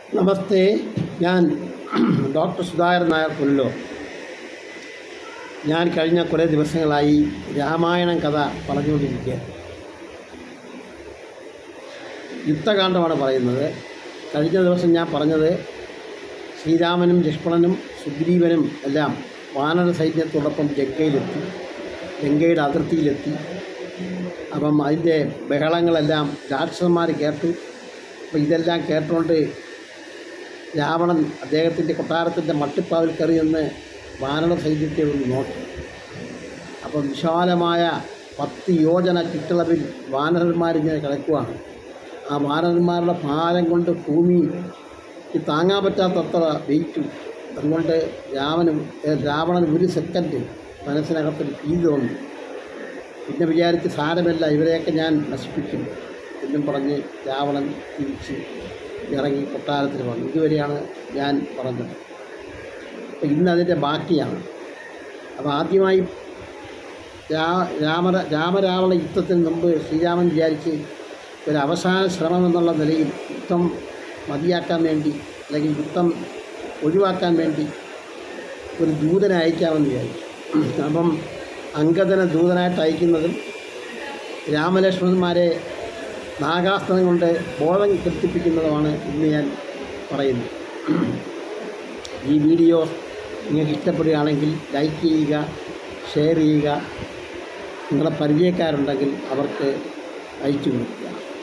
നമസ്തേ ഞാൻ ഡോക്ടർ സുധാകരൻ നായർ പുല്ലോ ഞാൻ കഴിഞ്ഞ കുറേ ദിവസങ്ങളായി രാമായണം കഥ പറഞ്ഞുകൊണ്ടിരിക്കുക യുദ്ധകാന്ഡമാണ് പറയുന്നത് കഴിഞ്ഞ ദിവസം ഞാൻ പറഞ്ഞത് ശ്രീരാമനും ലക്ഷ്മണനും സുഗ്രീവനും എല്ലാം വാനര സൈന്യത്തോടൊപ്പം ലങ്കയിലെത്തി ലങ്കയുടെ അതിർത്തിയിലെത്തി അപ്പം അതിൻ്റെ ബഹളങ്ങളെല്ലാം രാക്ഷസന്മാർ കേട്ടു അപ്പോൾ ഇതെല്ലാം കേട്ടുകൊണ്ട് രാവണൻ അദ്ദേഹത്തിൻ്റെ കൊട്ടാരത്തിൻ്റെ മട്ടിപ്പാവിൽ കയറി നിന്ന് വാനര സൈന്യത്തെ ഒന്ന് നോക്കി അപ്പം വിശാലമായ പത്ത് യോജന ചുറ്റളവിൽ വാനരന്മാരിങ്ങനെ കിടക്കുവാണ് ആ വാനരന്മാരുടെ ഭാരം കൊണ്ട് ഭൂമി ഈ താങ്ങാൻ പറ്റാത്തത്ര വെയിറ്റും അതുകൊണ്ട് രാമനും ഏ, രാവണൻ ഒരു സെക്കൻഡ് മനസ്സിനകത്തൊരു ഭീതി തോന്നി പിന്നെ വിചാരിച്ച് സാരമില്ല ഇവരെയൊക്കെ ഞാൻ നശിപ്പിക്കും എന്നും പറഞ്ഞ് രാവണൻ തിരിച്ച് ഇറങ്ങി കൊട്ടാരത്തിൽ വന്നു ഇതുവരെയാണ് ഞാൻ പറഞ്ഞത് അപ്പോൾ ഇന്ന് അതിൻ്റെ ബാക്കിയാണ് അപ്പോൾ ആദ്യമായി രാ രാമ രാമരാവണ യുദ്ധത്തിന് മുമ്പ് ശ്രീരാമൻ വിചാരിച്ച് ഒരു അവസാന ശ്രമം എന്നുള്ള നിലയിൽ യുദ്ധം മതിയാക്കാൻ വേണ്ടി അല്ലെങ്കിൽ യുദ്ധം ഒഴിവാക്കാൻ വേണ്ടി ഒരു ദൂതനെ അയക്കാമെന്ന് വിചാരിച്ചു അപ്പം അങ്കദനെ ദൂതനായിട്ട് അയക്കുന്നതും രാമലക്ഷ്മണന്മാരെ നാഗാസ്ത്രം കൊണ്ട് ബോധം കെട്ടിപ്പിക്കുന്നതുമാണ് ഇന്ന് ഞാൻ പറയുന്നത് ഈ വീഡിയോ നിങ്ങൾക്ക് ഇഷ്ടപ്പെടുകയാണെങ്കിൽ ലൈക്ക് ചെയ്യുക ഷെയർ ചെയ്യുക നിങ്ങളുടെ പരിചയക്കാരുണ്ടെങ്കിൽ അവർക്ക് അയച്ചു കൊടുക്കുക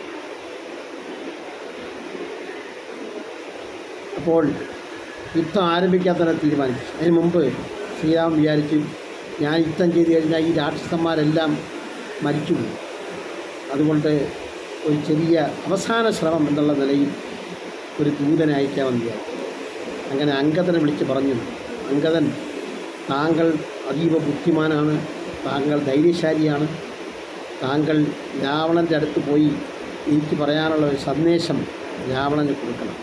അപ്പോൾ യുദ്ധം ആരംഭിക്കാൻ തന്നെ തീരുമാനിച്ചു അതിന് മുമ്പ് ശ്രീരാമൻ വിചാരിച്ചു ഞാൻ യുദ്ധം ചെയ്ത് കഴിഞ്ഞാൽ ഈ രാക്ഷസന്മാരെല്ലാം മരിച്ചുപോകും അതുകൊണ്ട് ഒരു ചെറിയ അവസാന ശ്രമം എന്നുള്ള നിലയിൽ ഒരു ദൂതനെ അയക്കാമെന്ന് വിചാരിച്ചു അങ്ങനെ അങ്കദനെ വിളിച്ച് പറഞ്ഞു അങ്കദൻ താങ്കൾ അതീവ ബുദ്ധിമാനാണ് താങ്കൾ ധൈര്യശാലിയാണ് താങ്കൾ രാവണൻ്റെ അടുത്ത് പോയി എനിക്ക് പറയാനുള്ള ഒരു സന്ദേശം രാവണന് കൊടുക്കണം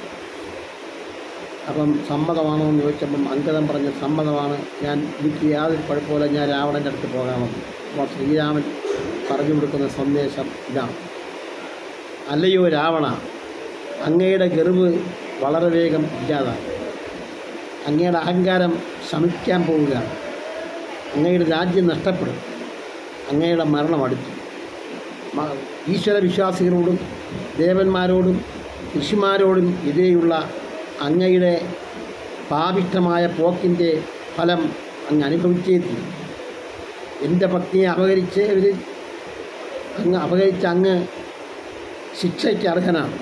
അപ്പം സമ്മതമാണോ എന്ന് ചോദിച്ചപ്പം അങ്കദം പറഞ്ഞ് സമ്മതമാണ് ഞാൻ എനിക്ക് യാതൊരു കുഴപ്പമില്ല ഞാൻ രാവണൻ്റെ അടുത്ത് പോകാമെന്ന് അപ്പോൾ ശ്രീരാമൻ പറഞ്ഞു കൊടുക്കുന്ന സന്ദേശം ഇതാണ് അല്ലയോ രാവണ അങ്ങയുടെ ഗർവ് വളരെ വേഗം ഇല്ലാതായി അങ്ങയുടെ അഹങ്കാരം ശമിക്കാൻ പോവുകയാണ് അങ്ങയുടെ രാജ്യം നഷ്ടപ്പെടും അങ്ങയുടെ മരണം അടുത്തു മ- ഈശ്വര വിശ്വാസികളോടും ദേവന്മാരോടും ഋഷിമാരോടും എതിരെയുള്ള അങ്ങയുടെ പാപിഷ്ടമായ പോക്കിൻ്റെ ഫലം അങ്ങ് അനുഭവിച്ചേ തീരും എൻ്റെ പത്നിയെ അപകരിച്ച് ഒരു അങ്ങ് അപകരിച്ച അങ്ങ് ശിക്ഷയ്ക്ക് അർഹനാണ്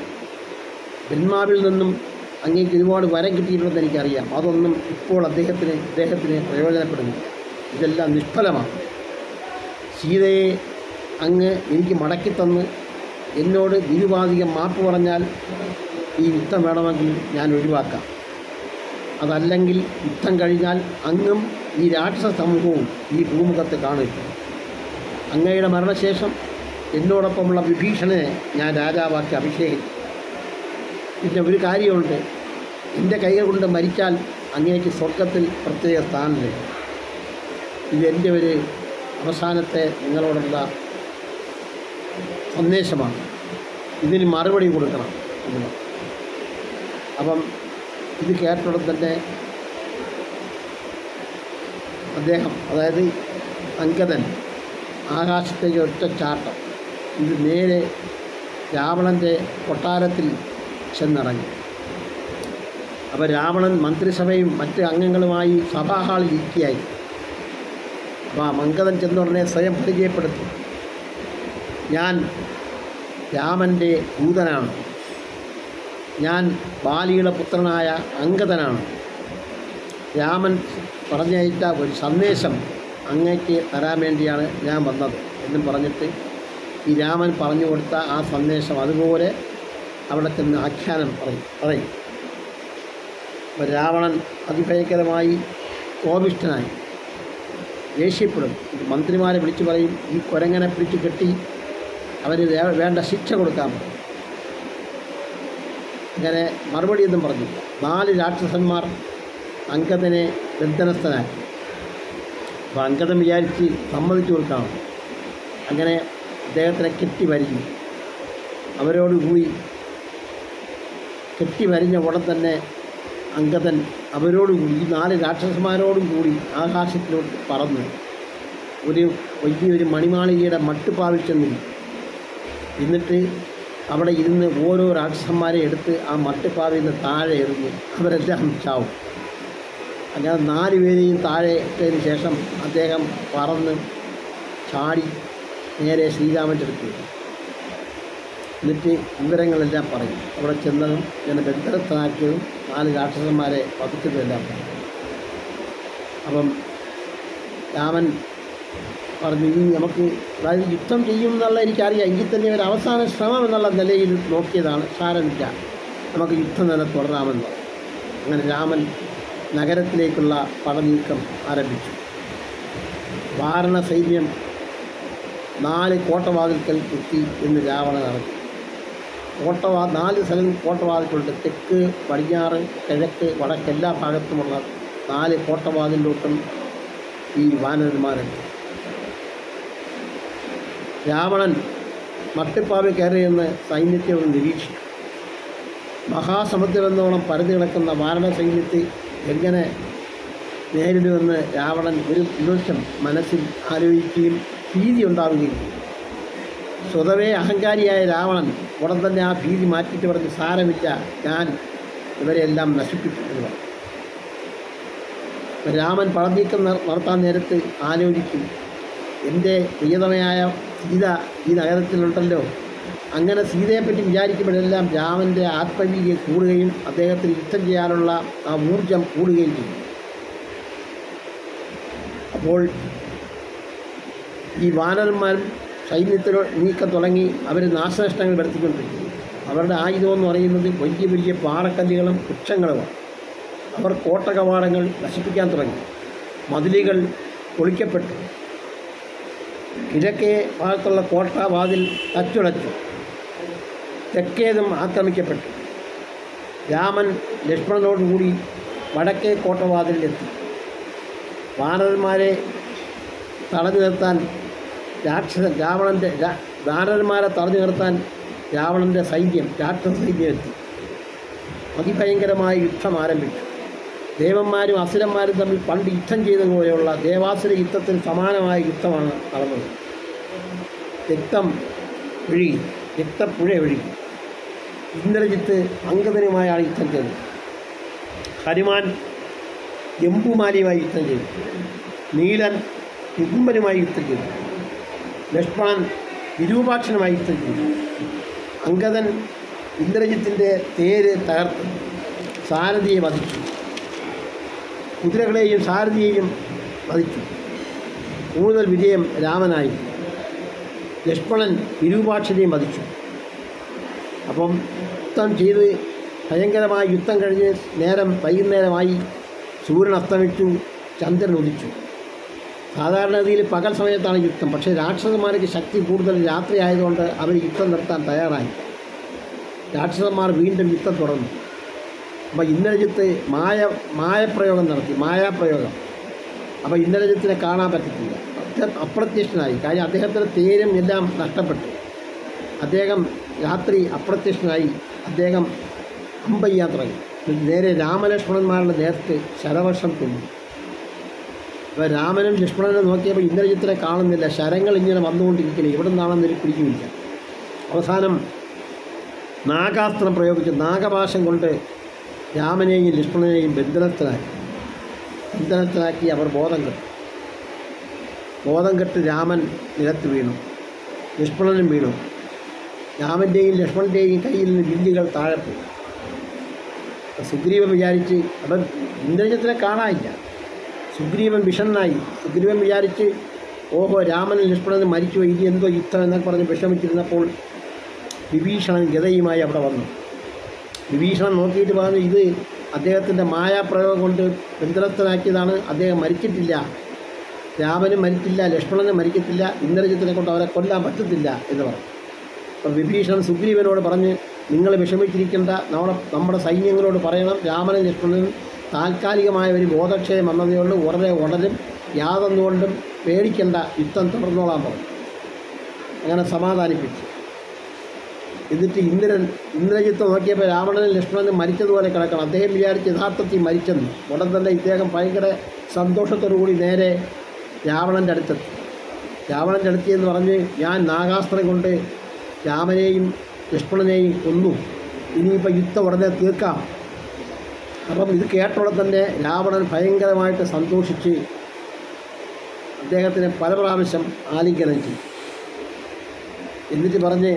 ബ്രഹ്മാവിൽ നിന്നും അങ്ങേക്ക് ഒരുപാട് വരം കിട്ടിയിട്ടുണ്ടെന്ന് എനിക്കറിയാം അതൊന്നും ഇപ്പോൾ അദ്ദേഹത്തിന് അദ്ദേഹത്തിന് പ്രയോജനപ്പെടുന്നു ഇതെല്ലാം നിഷ്ഫലമാണ് സീതയെ അങ്ങ് എനിക്ക് മടക്കി തന്ന് എന്നോട് നിരുപാധികം മാപ്പ് പറഞ്ഞാൽ ഈ യുദ്ധം വേണമെങ്കിൽ ഞാൻ ഒഴിവാക്കാം അതല്ലെങ്കിൽ യുദ്ധം കഴിഞ്ഞാൽ അങ്ങും ഈ രാക്ഷസ സമൂഹവും ഈ ഭൂമുഖത്ത് കാണില്ല അങ്ങയുടെ മരണശേഷം എന്നോടൊപ്പമുള്ള വിഭീഷണനെ ഞാൻ രാജാവാക്കി അഭിഷേകിക്കും പിന്നെ ഒരു കാര്യമുണ്ട് എൻ്റെ കൈകൾ കൊണ്ട് മരിച്ചാൽ അങ്ങേക്ക് സ്വർഗത്തിൽ പ്രത്യേക സ്ഥാനമില്ല ഇതെൻ്റെ ഒരു അവസാനത്തെ നിങ്ങളോടുള്ള സന്ദേശമാണ് ഇതിന് മറുപടി കൊടുക്കണം എന്ന് അപ്പം ഇത് കേട്ടോടെ തന്നെ അദ്ദേഹം അതായത് അങ്കദൻ ആകാശത്തേക്ക് ഒറ്റ ചാട്ടം ഇത് നേരെ രാവണൻ്റെ കൊട്ടാരത്തിൽ ചെന്നിറങ്ങി അപ്പോൾ രാവണൻ മന്ത്രിസഭയും മറ്റ് അംഗങ്ങളുമായി സഭാഹാളിൽ ഇരിക്കുകയായി അപ്പോൾ ആ മങ്കദൻ ചെന്നുടനെ സ്വയം പരിചയപ്പെടുത്തി ഞാൻ രാമൻ്റെ ദൂതനാണ് ഞാൻ ബാലിയുടെ പുത്രനായ അങ്കദനാണ് രാമൻ പറഞ്ഞയച്ച ഒരു സന്ദേശം അങ്ങയ്ക്ക് തരാൻ വേണ്ടിയാണ് ഞാൻ വന്നത് എന്നും പറഞ്ഞിട്ട് ഈ രാമൻ പറഞ്ഞു കൊടുത്ത ആ സന്ദേശം അതുപോലെ അവിടെ ചെന്ന് ആഖ്യാനം പറയും പറയും അപ്പോൾ രാവണൻ അതിഭയങ്കരമായി കോപിഷ്ഠനായി ദേഷ്യപ്പെടും മന്ത്രിമാരെ വിളിച്ചു പറയും ഈ കുരങ്ങനെ പിടിച്ചു കെട്ടി അവന് വേ- വേണ്ട ശിക്ഷ കൊടുക്കാൻ പറയും ഇങ്ങനെ മറുപടിയൊന്നും പറഞ്ഞു നാല് രാക്ഷസന്മാർ അങ്കദനെ ബന്ധനസ്ഥനാക്കി അപ്പോൾ അങ്കദൻ വിചാരിച്ച് സമ്മതിച്ചു കൊടുക്കണം അങ്ങനെ അദ്ദേഹത്തിനെ കെട്ടി വരിഞ്ഞു അവരോടുകൂടി കെട്ടി വരിഞ്ഞ ഉടൻ തന്നെ അങ്കദൻ അവരോടുകൂടി ഈ നാല് രാക്ഷസന്മാരോടും കൂടി ആകാശത്തിലോട്ട് പറന്നു ഒരു വലിയൊരു മണിമാളികയുടെ മട്ടുപാവിൽ ചെന്നിരുന്നു എന്നിട്ട് അവിടെ ഇരുന്ന് ഓരോ രാക്ഷസന്മാരെ എടുത്ത് ആ മട്ടുപാവിൽ നിന്ന് താഴെ എറിഞ്ഞ് അവരെല്ലാം ചാവും അങ്ങനെ നാല് പേരെയും താഴെ ഇട്ടതിന് ശേഷം അദ്ദേഹം പറന്ന് ചാടി നേരെ ശ്രീരാമൻ്റെ അടുത്ത് വരും. എന്നിട്ട് വിവരങ്ങളെല്ലാം പറയും അവിടെ ചെന്നതും ഇങ്ങനെ ബന്ധനത്താക്കിയതും നാല് രാക്ഷസന്മാരെ വധിച്ചതുമെല്ലാം പറയും അപ്പം രാമൻ പറഞ്ഞു ഇനി നമുക്ക് അതായത് യുദ്ധം ചെയ്യും എന്നുള്ള എനിക്കറിയാം എങ്കിൽ തന്നെ ഒരു അവസാന ശ്രമം എന്നുള്ള നിലയിൽ നോക്കിയതാണ് സാരമില്ല നമുക്ക് യുദ്ധം തന്നെ തുടരാമെന്ന് പറഞ്ഞു. അങ്ങനെ രാമൻ നഗരത്തിലേക്കുള്ള പടനീക്കം ആരംഭിച്ചു വാരണ സൈന്യം നാല് കോട്ടവാതിൽക്കൽ എത്തി എന്ന് രാവണൻ അറിഞ്ഞു കോട്ടവാ നാല് സ്ഥലം കോട്ടവാതിലുണ്ട് തെക്ക് പടിഞ്ഞാറ് കിഴക്ക് വടക്ക് എല്ലാ ഭാഗത്തുമുള്ള നാല് കോട്ടവാതിലോട്ടും ഈ വാനരന്മാരുണ്ട് രാവണൻ മട്ടിപ്പാവിൽ കയറിയെന്ന് സൈന്യത്തെ ഒന്ന് നിരീക്ഷിച്ചു മഹാസമുദ്രമെന്നോളം പരതി കിടക്കുന്ന വാരണ സൈന്യത്തെ എങ്ങനെ നേരിടുമെന്ന് രാവണൻ ഒരു നിമിഷം മനസ്സിൽ ആലോചിക്കുകയും ഭീതി ഉണ്ടാവുകയും ചെയ്തു. സ്വതവേ അഹങ്കാരിയായ രാവണൻ ഉടൻ തന്നെ ആ ഭീതി മാറ്റിയിട്ട് പറഞ്ഞ് സാരമില്ല ഞാൻ ഇവരെല്ലാം നശിപ്പിച്ചു എന്ന് പറഞ്ഞു. അപ്പോൾ രാമൻ പടനീക്കം നട- നടത്താൻ നേരത്ത് ആലോചിക്കും എൻ്റെ പ്രിയതമയായ സീത ഈ നഗരത്തിലുണ്ടല്ലോ അങ്ങനെ സീതയെപ്പറ്റി വിചാരിക്കുമ്പോഴെല്ലാം രാമൻ്റെ ആത്മവീര്യം കൂടുകയും അദ്ദേഹത്തിന് യുദ്ധം ചെയ്യാനുള്ള ആ ഊർജം കൂടുകയും ചെയ്യും അപ്പോൾ ഈ വാനരന്മാരും സൈന്യത്തിലോ നീക്കം തുടങ്ങി അവർ നാശനഷ്ടങ്ങൾ വരുത്തിക്കൊണ്ടിരിക്കുന്നു അവരുടെ ആയുധം എന്ന് പറയുന്നത് വലിയ വലിയ പാറക്കല്ലുകളും വൃക്ഷങ്ങളുമാണ് അവർ കോട്ടകവാടങ്ങൾ നശിപ്പിക്കാൻ തുടങ്ങി മതിലുകൾ പൊളിക്കപ്പെട്ടു കിഴക്കേ ഭാഗത്തുള്ള കോട്ട വാതിൽ തച്ചുടച്ചു തെക്കേതും ആക്രമിക്കപ്പെട്ടു രാമൻ ലക്ഷ്മണനോടുകൂടി വടക്കേ കോട്ടവാതിലെത്തി വാനരന്മാരെ തടഞ്ഞു നിർത്താൻ രാക്ഷസൻ രാവണൻ്റെ രാ- വാനരന്മാരെ തടഞ്ഞു നിർത്താൻ രാവണൻ്റെ സൈന്യം രാക്ഷസ സൈന്യം എത്തി അതിഭയങ്കരമായ യുദ്ധം ആരംഭിച്ചു ദേവന്മാരും അസുരന്മാരും തമ്മിൽ പണ്ട് യുദ്ധം ചെയ്തതുപോലെയുള്ള ദേവാസുര യുദ്ധത്തിന് സമാനമായ യുദ്ധമാണ് നടന്നത് രക്തം ഒഴുകി രക്തപ്പുഴ ഒഴുകി ഇന്ദ്രജിത്ത് അങ്കദനുമായാണ് യുദ്ധം ചെയ്തത് ഹനുമാൻ എമ്പുമാലിയുമായി യുദ്ധം ചെയ്തു നീലൻ കുകുംബനുമായി യുദ്ധം ചെയ്തു ലക്ഷ്മണൻ വിരൂപാക്ഷനുമായി യുദ്ധം ചെയ്തു അങ്കദൻ ഇന്ദ്രജിത്തിൻ്റെ തേര് തകർത്തു സാരഥിയെ വധിച്ചു കുതിരകളെയും സാരഥിയെയും വധിച്ചു കൂടുതൽ വിജയം രാമനായി ലക്ഷ്മണൻ വിരൂപാക്ഷനെയും വധിച്ചു അപ്പം യുദ്ധം ചെയ്ത് ഭയങ്കരമായ യുദ്ധം കഴിഞ്ഞ് നേരം വൈകുന്നേരമായി സൂര്യൻ അസ്തമിച്ചു ചന്ദ്രൻ ഉദിച്ചു സാധാരണഗതിയിൽ പകൽ സമയത്താണ് യുദ്ധം പക്ഷേ രാക്ഷസന്മാർക്ക് ശക്തി കൂടുതൽ രാത്രി ആയതുകൊണ്ട് അവർ യുദ്ധം നിർത്താൻ തയ്യാറായി രാക്ഷസന്മാർ വീണ്ടും യുദ്ധം തുടർന്നു അപ്പോൾ ഇന്ദ്രജിത്ത് മായ മായപ്രയോഗം നടത്തി മായാപ്രയോഗം അപ്പോൾ ഇന്ദ്രജിത്തിനെ കാണാൻ പറ്റത്തില്ല അദ്ദേഹം അപ്രത്യക്ഷനായി കാര്യം അദ്ദേഹത്തിൻ്റെ തേരും എല്ലാം നഷ്ടപ്പെട്ടു അദ്ദേഹം രാത്രി അപ്രത്യക്ഷനായി അദ്ദേഹം അമ്പയ്യാൻ തുടങ്ങി നേരെ രാമലക്ഷ്മണന്മാരുടെ നേരത്ത് ശരവർഷം തുന്നു അപ്പോൾ രാമനും ലക്ഷ്മണനും നോക്കിയപ്പോൾ ഇന്ദ്രജിത്തിനെ കാണുന്നില്ല ശരങ്ങൾ ഇങ്ങനെ വന്നുകൊണ്ടിരിക്കുന്നു ഇവിടെ നിന്നാണെന്നൊരു പിടിക്കുമില്ല അവസാനം നാഗാസ്ത്രം പ്രയോഗിച്ച് നാഗപാശം കൊണ്ട് രാമനെയും ലക്ഷ്മണനെയും ബന്ധനത്തിലാക്കി ബന്ധനത്തിലാക്കി അവർ ബോധം കെട്ടു ബോധം കെട്ട് രാമൻ നിലത്ത് വീണു ലക്ഷ്മണനും വീണു രാമൻ്റെയും ലക്ഷ്മണൻ്റെയും കയ്യിൽ നിന്ന് വില്ലുകൾ താഴെ പോയി സുഗ്രീവൻ വിചാരിച്ച് അവൻ ഇന്ദ്രജിത്തിനെ കാണാനില്ല സുഗ്രീവൻ വിഷണ്ണായി സുഗ്രീവൻ വിചാരിച്ച് ഓഹോ രാമനും ലക്ഷ്മണനും മരിച്ചു ഇനി എന്തോ യുദ്ധം എന്നൊക്കെ പറഞ്ഞ് വിഷമിച്ചിരുന്നപ്പോൾ വിഭീഷണൻ ഗതയുമായി അവിടെ വന്നു വിഭീഷണൻ നോക്കിയിട്ട് പറഞ്ഞു ഇത് അദ്ദേഹത്തിൻ്റെ മായാപ്രയോഗം കൊണ്ട് ബന്ധനസ്ഥനാക്കിയതാണ് അദ്ദേഹം മരിച്ചിട്ടില്ല രാമനും മരിച്ചില്ല ലക്ഷ്മണനും മരിക്കത്തില്ല ഇന്ദ്രജിത്തിനെ കൊണ്ട് അവരെ കൊല്ലാൻ പറ്റത്തില്ല എന്ന് പറഞ്ഞു അപ്പം വിഭീഷണൻ സുഗ്രീവനോട് പറഞ്ഞ് നിങ്ങൾ വിഷമിച്ചിരിക്കേണ്ട നമ്മുടെ നമ്മുടെ സൈന്യങ്ങളോട് പറയണം രാമനും ലക്ഷ്മണനും താൽക്കാലികമായ ഒരു ബോധക്ഷയം വന്നതേ ഉള്ളൂ ഉടനെ ഉടനും യാതൊന്നുകൊണ്ടും പേടിക്കേണ്ട യുദ്ധം തുടർന്നോളാൻ പറഞ്ഞു അങ്ങനെ സമാധാനിപ്പിച്ചു എന്നിട്ട് ഇന്ദ്രൻ ഇന്ദ്രജിത്ത് നോക്കിയപ്പോൾ രാവണനും ലക്ഷ്മണനും മരിച്ചതുപോലെ കിടക്കണം അദ്ദേഹം വിചാരിച്ച് യഥാർത്ഥത്തിൽ മരിച്ചെന്ന് ഉടൻ തന്നെ ഇദ്ദേഹം ഭയങ്കര സന്തോഷത്തോടു കൂടി നേരെ രാവണൻ്റെ അടുത്തെത്തി രാവണൻ്റെ അടുത്ത് എന്ന് പറഞ്ഞ് ഞാൻ നാഗാസ്ത്രം കൊണ്ട് രാമനെയും ലക്ഷ്മണനെയും കൊന്നു ഇനിയിപ്പോൾ യുദ്ധം ഉടനെ തീർക്കാം അപ്പം ഇത് കേട്ടോടെ തന്നെ രാവണൻ ഭയങ്കരമായിട്ട് സന്തോഷിച്ച് അദ്ദേഹത്തിന് പല പ്രാവശ്യം ആലിംഗനം ചെയ്തു എന്നിട്ട് പറഞ്ഞ്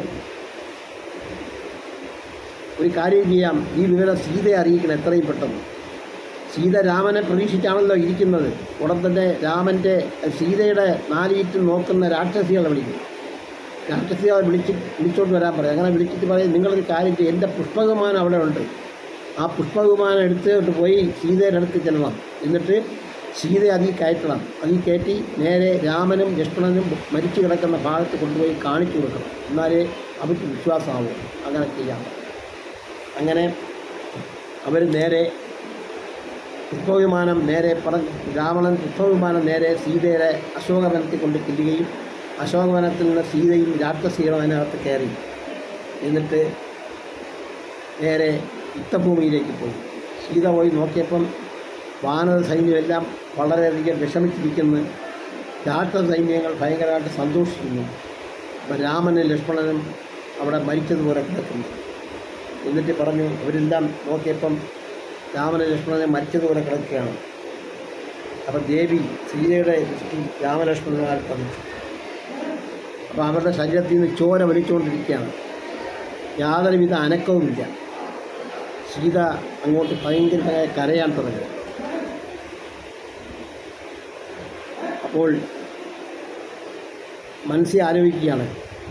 ഒരു കാര്യം ചെയ്യാം ഈ വിവരം സീതയെ അറിയിക്കണം എത്രയും പെട്ടെന്ന് സീത രാമനെ പ്രതീക്ഷിച്ചാണല്ലോ ഇരിക്കുന്നത് ഉടൻ തന്നെ രാമൻ്റെ സീതയുടെ നാലീറ്റ് നോക്കുന്ന രാക്ഷസികളെ വിളിക്കും രാക്ഷസികളെ വിളിച്ച് വിളിച്ചോണ്ട് വരാൻ പറയും അങ്ങനെ വിളിച്ചിട്ട് പറയും നിങ്ങളൊരു കാര്യം ചെയ്യും എൻ്റെ പുഷ്പവിമാനം അവിടെ ഉണ്ട് ആ പുഷ്പവിമാനം എടുത്തുകൊണ്ട് പോയി സീതയുടെ അടുത്ത് ചെല്ലണം എന്നിട്ട് സീത അതിൽ കയറ്റണം അതിൽ കയറ്റി നേരെ രാമനും ലക്ഷ്മണനും മരിച്ചു കിടക്കുന്ന ഭാഗത്ത് കൊണ്ടുപോയി കാണിച്ചു കൊടുക്കണം എന്നാലേ അവർക്ക് വിശ്വാസമാവും അങ്ങനെ ചെയ്യാം അങ്ങനെ അവർ നേരെ പുഷ്പവിമാനം നേരെ പറഞ്ഞ് രാവണൻ പുഷ്പവിമാനം നേരെ സീതയുടെ അശോകവനത്തിൽ കൊണ്ട് ചെല്ലുകയും അശോകവനത്തിൽ നിന്ന് സീതയും രാക്ഷസികളും അതിനകത്ത് കയറി എന്നിട്ട് നേരെ യുദ്ധഭൂമിയിലേക്ക് പോയി സീത പോയി നോക്കിയപ്പം വാനര സൈന്യമെല്ലാം വളരെയധികം വിഷമിച്ചിരിക്കുന്നു രാക്ഷസ സൈന്യങ്ങൾ ഭയങ്കരമായിട്ട് സന്തോഷിക്കുന്നു അപ്പം രാമനും ലക്ഷ്മണനും അവിടെ മരിച്ചതുപോലെ കിടക്കുന്നു എന്നിട്ട് പറഞ്ഞു അവരെല്ലാം നോക്കിയപ്പം രാമനും ലക്ഷ്മണനും മരിച്ചതുപോലെ കിടക്കുകയാണ് അപ്പം ദേവി സീതയുടെ ദൃഷ്ടി രാമലക്ഷ്മണനാൽ പതിച്ചു അപ്പോൾ അവരുടെ ശരീരത്തിൽ നിന്ന് ചോര വലിച്ചുകൊണ്ടിരിക്കുകയാണ് യാതൊരുവിധ അനക്കവുമില്ല സീത അങ്ങോട്ട് ഭയങ്കരമായ കരയാൻ തുടങ്ങി അപ്പോൾ മനസ്സിൽ ആലോചിക്കുകയാണ്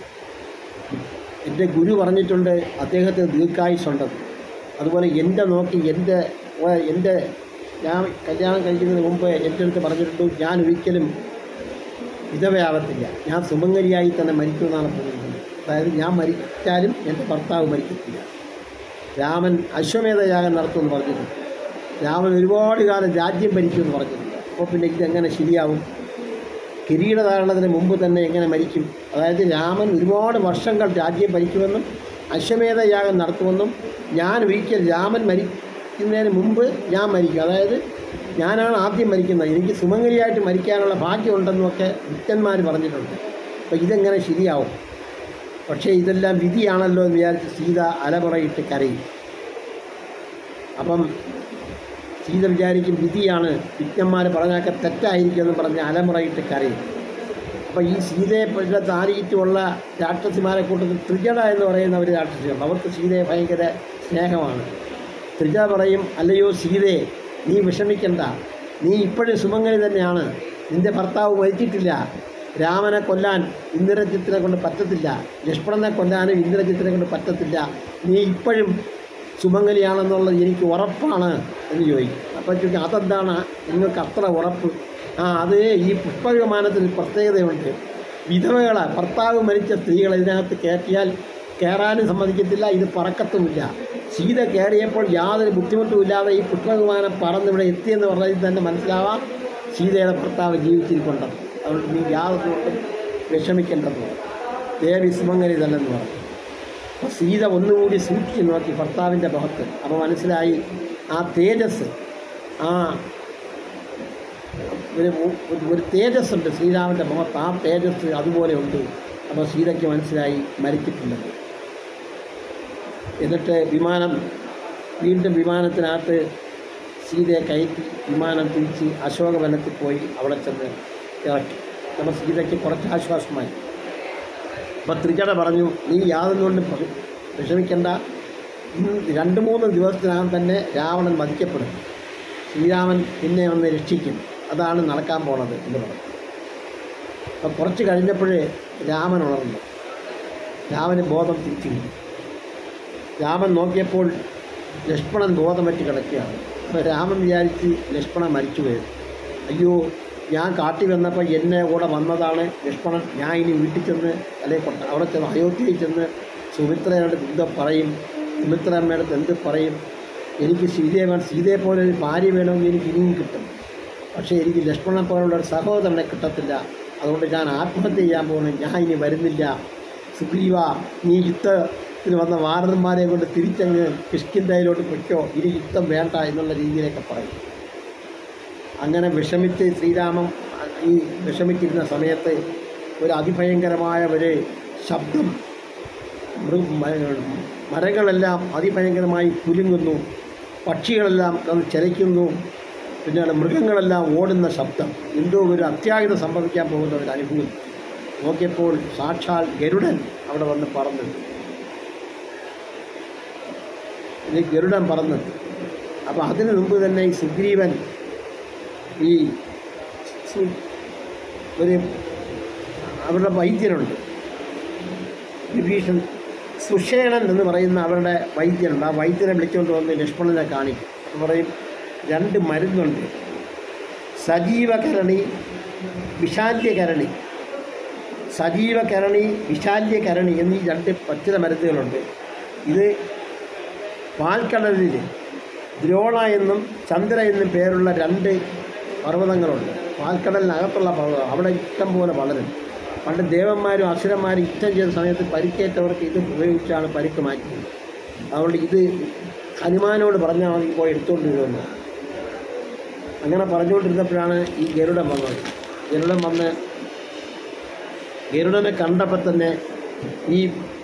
എൻ്റെ ഗുരു പറഞ്ഞിട്ടുണ്ട് അദ്ദേഹത്തിന് ദീർഘായുസുണ്ടെന്ന് അതുപോലെ എൻ്റെ നോക്കി എൻ്റെ ഓ- എൻ്റെ ഞാൻ കല്യാണം കഴിക്കുന്നതിന് മുമ്പ് എൻ്റെ അടുത്ത് പറഞ്ഞിട്ടുണ്ട് ഞാൻ ഒരിക്കലും വിധവയാവത്തില്ല ഞാൻ സുമംഗലിയായി തന്നെ മരിക്കുമെന്നാണ് പറയുന്നത് അതായത് ഞാൻ മരിച്ചാലും എൻ്റെ ഭർത്താവ് മരിക്കത്തില്ല രാമൻ അശ്വമേധയാഗം നടത്തുമെന്ന് പറഞ്ഞിട്ടുണ്ട് രാമൻ ഒരുപാട് കാലം രാജ്യം ഭരിക്കുമെന്ന് പറഞ്ഞിട്ടുണ്ട് അപ്പോൾ പിന്നെ ഇതെങ്ങനെ ശരിയാവും കിരീടധാരണത്തിന് മുമ്പ് തന്നെ എങ്ങനെ മരിക്കും അതായത് രാമൻ ഒരുപാട് വർഷങ്ങൾ രാജ്യം ഭരിക്കുമെന്നും അശ്വമേധയാഗം നടത്തുമെന്നും ഞാൻ ഒരിക്കൽ രാമൻ മരിക്കുന്നതിന് മുമ്പ് ഞാൻ മരിക്കും അതായത് ഞാനാണ് ആദ്യം മരിക്കുന്നത് എനിക്ക് സുമംഗലിയായിട്ട് മരിക്കാനുള്ള ഭാഗ്യമുണ്ടെന്നൊക്കെ ഭക്തന്മാർ പറഞ്ഞിട്ടുണ്ട് അപ്പോൾ ഇതെങ്ങനെ ശരിയാവും പക്ഷേ ഇതെല്ലാം വിധിയാണല്ലോ എന്ന് വിചാരിച്ച് സീത അലമുറയിട്ട് കരയും അപ്പം സീത വിചാരിക്കും വിധിയാണ് വിജ്ഞന്മാർ പറഞ്ഞൊക്കെ തെറ്റായിരിക്കുമെന്ന് പറഞ്ഞ് അലമുറയിട്ട് കരയും അപ്പോൾ ഈ സീതയെ പറ്റി താരിയിട്ടുള്ള രാക്ഷസിമാരെ കൂട്ടത്തിൽ ത്രിജട എന്ന് പറയുന്ന ഒരു രാക്ഷസിയുണ്ട് അവർക്ക് സീതയെ ഭയങ്കര സ്നേഹമാണ് ത്രിജ പറയും അല്ലയോ സീതയെ നീ വിഷമിക്കണ്ട നീ ഇപ്പോഴും സുമംഗലി തന്നെയാണ് നിന്റെ ഭർത്താവ് മരിച്ചിട്ടില്ല രാമനെ കൊല്ലാൻ ഇന്ദ്രജിത്തിനെ കൊണ്ട് പറ്റത്തില്ല ലക്ഷ്മണനെ കൊല്ലാനും ഇന്ദ്രജിത്തിനെ കൊണ്ട് പറ്റത്തില്ല നീ ഇപ്പോഴും സുമംഗലിയാണെന്നുള്ളത് എനിക്ക് ഉറപ്പാണ് എന്ന് ചോദിക്കും അപ്പോൾ ചോദിക്കും അതെന്താണ് നിങ്ങൾക്ക് അത്ര ഉറപ്പ് ആ അത് ഈ പുഷ്പവിമാനത്തിന് പ്രത്യേകതയുണ്ട് വിധവകളെ ഭർത്താവ് മരിച്ച സ്ത്രീകൾ ഇതിനകത്ത് കയറ്റിയാൽ കയറാനും സമ്മതിക്കത്തില്ല ഇത് പറക്കത്തുമില്ല സീത കയറിയപ്പോൾ യാതൊരു ബുദ്ധിമുട്ടുമില്ലാതെ ഈ പുഷ്പവിമാനം പറന്നിവിടെ എത്തിയെന്ന് പറഞ്ഞതിൽ തന്നെ മനസ്സിലാവാം സീതയുടെ ഭർത്താവ് ജീവിച്ചിരിപ്പുണ്ടെന്ന് അതുകൊണ്ട് നീ യാതൊരു കൊണ്ടും വിഷമിക്കേണ്ടെന്ന് പറഞ്ഞു ദേവി സുമംഗലി തന്നെന്ന് പറഞ്ഞു അപ്പോൾ സീത ഒന്നുകൂടി സൂക്ഷിച്ച് നോക്കി ഭർത്താവിൻ്റെ മുഖത്ത് അപ്പോൾ മനസ്സിലായി ആ തേജസ് ആ ഒരു ഒരു- ഒരു തേജസ്സുണ്ട് ശ്രീരാമൻ്റെ മുഖത്ത് ആ തേജസ് അതുപോലെ ഉണ്ട് അപ്പോൾ സീതയ്ക്ക് മനസ്സിലായി മരിച്ചിട്ടില്ലെന്ന് എന്നിട്ട് വിമാനം വീണ്ടും വിമാനത്തിനകത്ത് സീതയെ കയറ്റി വിമാനം തിരിച്ച് അശോകവനത്തിൽ പോയി അവിടെ ചെന്ന് ഇറക്കി അപ്പോൾ സീതയ്ക്ക് കുറച്ച് ആശ്വാസമായി അപ്പോൾ ത്രിജട പറഞ്ഞു നീ യാതൊന്നുകൊണ്ടും പ്ര- വിഷമിക്കണ്ട ഇന്ന് രണ്ട് മൂന്ന് ദിവസത്തിനകം തന്നെ രാവണൻ വധിക്കപ്പെടും ശ്രീരാമൻ പിന്നെ ഒന്ന് രക്ഷിക്കും അതാണ് നടക്കാൻ പോണത് എന്ന് പറഞ്ഞു അപ്പോൾ കുറച്ച് കഴിഞ്ഞപ്പോഴേ രാമൻ ഉണർന്നു രാമന് ബോധം തിരിച്ചു കിട്ടി രാമൻ നോക്കിയപ്പോൾ ലക്ഷ്മണൻ ബോധം പറ്റി കിടക്കുകയാണ് അപ്പോൾ രാമൻ വിചാരിച്ച് ലക്ഷ്മണൻ മരിച്ചു പോയത് അയ്യോ ഞാൻ കാട്ടി വന്നപ്പോൾ എന്നെ കൂടെ വന്നതാണ് ലക്ഷ്മണൻ ഞാൻ ഇനി വീട്ടിൽ ചെന്ന് അല്ലെങ്കിൽ കൊട്ട അവിടെ ചെന്ന് അയോധ്യയിൽ ചെന്ന് സുമിത്രയോട് എന്ത് പറയും സുമിത്ര അമ്മയുടെ അടുത്ത് എന്ത് പറയും എനിക്ക് സീതയെ വേണം സീതയെ പോലെ ഒരു ഭാര്യ വേണമെങ്കിൽ എനിക്ക് ഇനിയും കിട്ടും പക്ഷേ എനിക്ക് ലക്ഷ്മണനെ പോലുള്ള ഒരു സഹോദരനെ കിട്ടത്തില്ല അതുകൊണ്ട് ഞാൻ ആത്മഹത്യ ചെയ്യാൻ പോകുന്നു ഞാൻ ഇനി വരുന്നില്ല സുഗ്രീവ നീ യുദ്ധ ത്തിന് വന്ന വാനരന്മാരെ കൊണ്ട് തിരിച്ചങ്ങ് കിഷ്കിന്തയിലോട്ട് പൊയ്ക്കോ ഇനി യുദ്ധം വേണ്ട എന്നുള്ള രീതിയിലൊക്കെ പറയും അങ്ങനെ വിഷമിച്ച് ശ്രീരാമൻ ഈ വിഷമിച്ചിരുന്ന സമയത്ത് ഒരു അതിഭയങ്കരമായ ഒരു ശബ്ദം മൃ മ- മരങ്ങളെല്ലാം അതിഭയങ്കരമായി കുലുങ്ങുന്നു പക്ഷികളെല്ലാം അത് ചലിക്കുന്നു പിന്നെ മൃഗങ്ങളെല്ലാം ഓടുന്ന ശബ്ദം എന്തോ ഒരു അത്യാഹിതം സംഭവിക്കാൻ പോകുന്ന ഒരു അനുഭൂതി നോക്കിയപ്പോൾ സാക്ഷാൽ ഗരുഡൻ അവിടെ വന്ന് പറന്നു ഇത് ഗരുഡൻ പറന്നു അപ്പോൾ അതിനു മുമ്പ് തന്നെ ഈ സുഗ്രീവൻ ഈ സു- ഒരു അവരുടെ വൈദ്യനുണ്ട് വിഭീഷൺ സുഷേണൻ എന്ന് പറയുന്ന അവരുടെ വൈദ്യനുണ്ട് ആ വൈദ്യനെ വിളിച്ചുകൊണ്ട് വന്ന് ലക്ഷ്മണനെ കാണിക്കും എന്ന് പറയും രണ്ട് മരുന്നുണ്ട് സജീവകരണി വിശാല്യകരണി സജീവകരണി വിശാല്യകരണി എന്നീ രണ്ട് പച്ചില മരുന്നുകളുണ്ട് ഇത് പാൽക്കടലിൽ ദ്രോണ എന്നും ചന്ദ്ര എന്നും പേരുള്ള രണ്ട് പർവ്വതങ്ങളുണ്ട് പാൽക്കടലിനകത്തുള്ള പർവ്വതം അവിടെ ഇഷ്ടം പോലെ വളരും പണ്ട് ദേവന്മാരും അസുരന്മാരും യുദ്ധം ചെയ്ത സമയത്ത് പരിക്കേറ്റവർക്ക് ഇത് ഉപയോഗിച്ചാണ് പരിക്ക് മാറ്റിയത് അതുകൊണ്ട് ഇത് ഹനുമാനോട് പറഞ്ഞാൽ മതി പോയി എടുത്തുകൊണ്ട് വരുമെന്ന് അങ്ങനെ പറഞ്ഞുകൊണ്ടിരുന്നപ്പോഴാണ് ഈ ഗരുഡൻ വന്നത് ഗരുഡൻ വന്ന് ഗരുഡനെ കണ്ടപ്പോൾ തന്നെ ഈ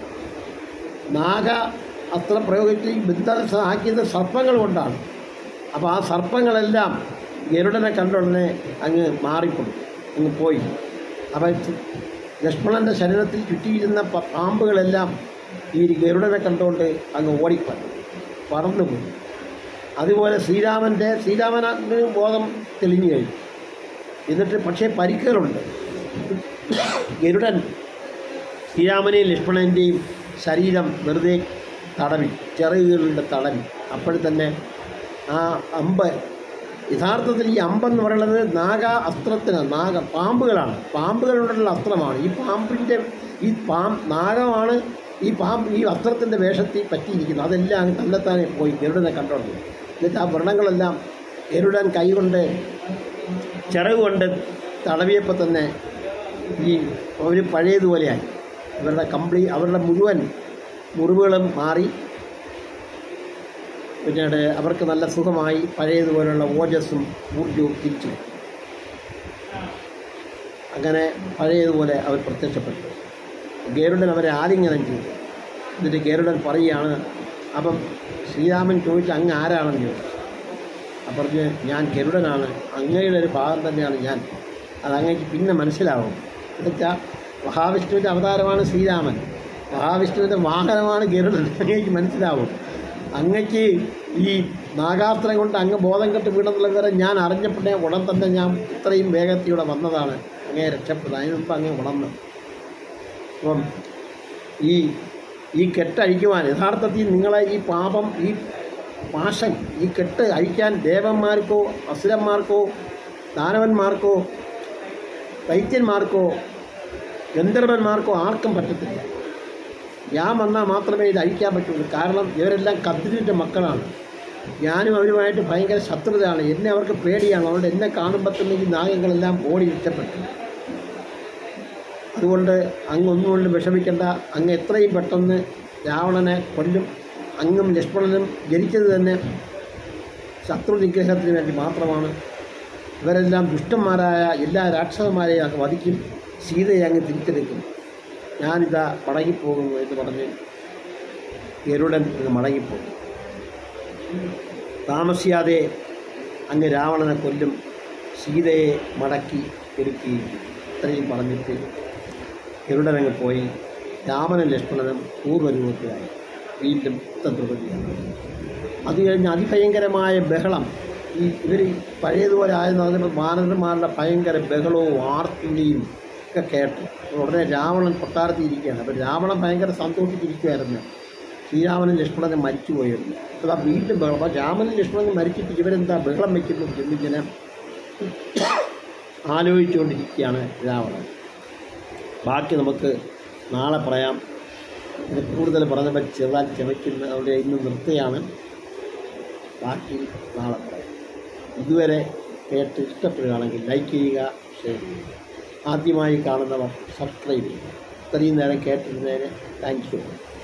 നാഗ അസ്ത്രം പ്രയോഗിച്ച് ഈ ബിന്ദ ആക്കിയത് സർപ്പങ്ങൾ കൊണ്ടാണ് അപ്പോൾ ആ സർപ്പങ്ങളെല്ലാം ഗരുഡനെ കണ്ട ഉടനെ അങ്ങ് മാറിപ്പോയി അങ്ങ് പോയി അപ്പോൾ ചു- ലക്ഷ്മണൻ്റെ ശരീരത്തിൽ ചുറ്റിയിരുന്ന പ- പാമ്പുകളെല്ലാം ഈ ഗരുഡനെ കണ്ടുകൊണ്ട് അങ്ങ് ഓടിക്കളഞ്ഞു പറന്നുപോയി അതുപോലെ ശ്രീരാമൻ്റെ ശ്രീരാമന് ബോധം തെളിഞ്ഞു കഴിഞ്ഞു എന്നിട്ട് പക്ഷേ പരിക്കുകളുണ്ട് ഗരുഡൻ ശ്രീരാമനെയും ലക്ഷ്മണൻ്റെയും ശരീരം വെറുതെ തടവി ചിറകുകളുടെ തടവി അപ്പോൾ തന്നെ ആ അമ്പ് യഥാർത്ഥത്തിൽ ഈ അമ്പെന്ന് പറയുന്നത് നാഗ അസ്ത്രത്തിനാണ് നാഗ പാമ്പുകളാണ് പാമ്പുകളുള്ള അസ്ത്രമാണ് ഈ പാമ്പിൻ്റെ ഈ പാം നാഗമാണ് ഈ പാമ്പ് ഈ അസ്ത്രത്തിൻ്റെ വേഷത്തിൽ പറ്റിയിരിക്കുന്നത് അതെല്ലാം അങ്ങ് തന്നെത്താനെ പോയി ഗരുഡനെ കണ്ടോണ്ട് എന്നിട്ട് ആ വ്രണങ്ങളെല്ലാം ഗരുഡൻ കൈകൊണ്ട് ചിറക് കൊണ്ട് തടവിയപ്പോൾ തന്നെ ഈ അവർ പഴയതുപോലെയായി ഇവരുടെ കംപ്ലീ അവരുടെ മുഴുവൻ മുറിവുകളും മാറി പിന്നീട് അവർക്ക് നല്ല സുഖമായി പഴയതുപോലുള്ള ഓജസ്സും ഊർജവും തിരിച്ചു കിട്ടി. അങ്ങനെ പഴയതുപോലെ അവർ പ്രത്യക്ഷപ്പെട്ടു ഗരുഡൻ അവരെ ആലിംഗനം ചെയ്തു എന്നിട്ട് ഗരുഡൻ പറയുകയാണ് അപ്പം ശ്രീരാമൻ ചോദിച്ചു അങ്ങ് ആരാണെന്ന് ചോദിച്ചു അപ്പം പറഞ്ഞ് ഞാൻ ഗരുഡനാണ് അങ്ങയുടെ ഒരു ഭാഗം തന്നെയാണ് ഞാൻ അത് അങ്ങേക്ക് പിന്നെ മനസ്സിലാവും എന്നുവെച്ചാൽ മഹാവിഷ്ണുവിൻ്റെ അവതാരമാണ് ശ്രീരാമൻ മഹാവിഷ്ണുവിൻ്റെ വാഹനമാണ് ഗരുഡൻ അങ്ങേക്ക് മനസ്സിലാവും അങ്ങക്ക് ഈ നാഗാസ്ത്രം കൊണ്ട് അങ്ങ് ബോധം കെട്ട് വീണെന്നുള്ള വിവരം ഞാൻ അറിഞ്ഞപ്പോഴേ ഉടൻ തന്നെ ഞാൻ ഇത്രയും വേഗത്തിലൂടെ വന്നതാണ് അങ്ങേ രക്ഷപ്പെട്ടത് അതിന് മുമ്പ് അങ്ങ് ഉണർന്നു അപ്പം ഈ ഈ കെട്ട് അഴിക്കുവാൻ യഥാർത്ഥത്തിൽ നിങ്ങളെ ഈ പാപം ഈ പാശം ഈ കെട്ട് അഴിക്കാൻ ദേവന്മാർക്കോ അസുരന്മാർക്കോ ദാനവന്മാർക്കോ ദൈത്യന്മാർക്കോ ഗന്ധർവന്മാർക്കോ ആർക്കും പറ്റത്തില്ല ഞാൻ വന്നാൽ മാത്രമേ ഇത് അഴിക്കാൻ പറ്റുള്ളൂ കാരണം ഇവരെല്ലാം കത്തിരിൻ്റെ മക്കളാണ് ഞാനും അവരുമായിട്ട് ഭയങ്കര ശത്രുതയാണ് എന്നെ അവർക്ക് പേടിയാണ് അതുകൊണ്ട് എന്നെ കാണുമ്പോൾ തന്നെ ഈ നാഗങ്ങളെല്ലാം ഓടി ഇഷ്ടപ്പെട്ടു അതുകൊണ്ട് അങ്ങ് ഒന്നുകൊണ്ട് വിഷമിക്കേണ്ട അങ്ങ് എത്രയും പെട്ടെന്ന് രാവണനെ കൊല്ലും അങ്ങും ലക്ഷ്മണനും ജനിച്ചത് തന്നെ ശത്രു നിഗ്രഹത്തിന് വേണ്ടി മാത്രമാണ് ഇവരെല്ലാം ദുഷ്ടന്മാരായ എല്ലാ രാക്ഷസന്മാരെയും അങ്ങ് വധിക്കും സീതയെ അങ്ങ് തിരിച്ചെടുക്കും ഞാനിതാ മടങ്ങിപ്പോകുന്നു എന്ന് പറഞ്ഞ് ഗരുഡൻ ഇത് മടങ്ങിപ്പോകും താമസിയാതെ അങ്ങ് രാവണനെ കൊല്ലും സീതയെ മടക്കി ഒരുക്കുകയും ചെയ്യും. ഇത്രയും പറഞ്ഞിട്ട് ഗരുഡനങ്ങ് പോയി രാമനും ലക്ഷ്മണനും പൂർവ്വരൂപത്തിലായി വീണ്ടും യുദ്ധദ്രുപതിയാണ് അത് കഴിഞ്ഞ് അതിഭയങ്കരമായ ബഹളം ഈ ഇവർ പഴയതുപോലെ ആയെന്ന് പറഞ്ഞപ്പോൾ വാനരന്മാരുടെ ഭയങ്കര ബഹളവും ആർത്തുള്ളിയും ഒക്കെ കേട്ട് ഉടനെ രാവണൻ കൊട്ടാരത്തിൽ ഇരിക്കുകയാണ് അപ്പോൾ രാവണൻ ഭയങ്കര സന്തോഷിച്ചിരിക്കുമായിരുന്നു ശ്രീരാമനും ലക്ഷ്മണനും മരിച്ചുപോയിരുന്നു അപ്പോൾ ആ വീണ്ടും ബഹളം അപ്പോൾ രാമനും ലക്ഷ്മണനും മരിച്ചിട്ട് ഇവരെന്താ ബഹളം വയ്ക്കുന്നു എന്നിങ്ങനെ ആലോചിച്ചുകൊണ്ടിരിക്കുകയാണ് രാവണൻ ബാക്കി നമുക്ക് നാളെ പറയാം ഇത് കൂടുതൽ പറഞ്ഞപ്പോൾ ചെറുതായി ക്ഷമിക്കുന്ന അവിടെ ഇന്ന് നിർത്തുകയാണ് ബാക്കി നാളെ പറയാം ഇതുവരെ കേട്ട് ഇഷ്ടപ്പെടുകയാണെങ്കിൽ ലൈക്ക് ചെയ്യുക ഷെയർ ചെയ്യുക ആദ്യമായി കാണുന്നവർ സബ്സ്ക്രൈബ് ചെയ്യുക ഇത്രയും നേരം കേട്ടിരുന്നതിന് താങ്ക് യു